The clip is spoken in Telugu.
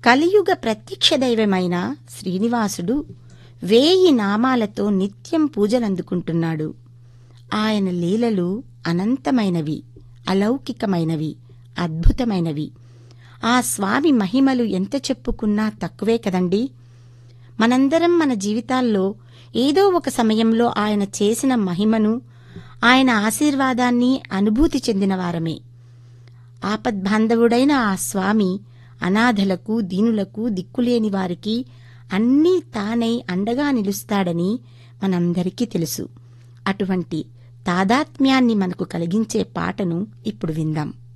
కలియుగ ప్రత్యక్ష దైవమైన శ్రీనివాసుడు వేయి నామాలతో నిత్యం పూజలందుకుంటున్నాడు ఆయన లీలలు అనంతమైనవి అలౌకికమైనవి అద్భుతమైనవి ఆ స్వామి మహిమలు ఎంత చెప్పుకున్నా తక్కువే కదండి మనందరం మన జీవితాల్లో ఏదో ఒక సమయంలో ఆయన చేసిన మహిమను ఆయన ఆశీర్వాదాన్ని అనుభూతి చెందిన వారమే ఆపద్బాంధవుడైన ఆ స్వామి అనాథలకు దీనులకు దిక్కులేని వారికి అన్నీ తానై అండగా నిలుస్తాడని మనందరికీ తెలుసు అటువంటి తాదాత్మ్యాన్ని మనకు కలిగించే పాటను ఇప్పుడు విందాం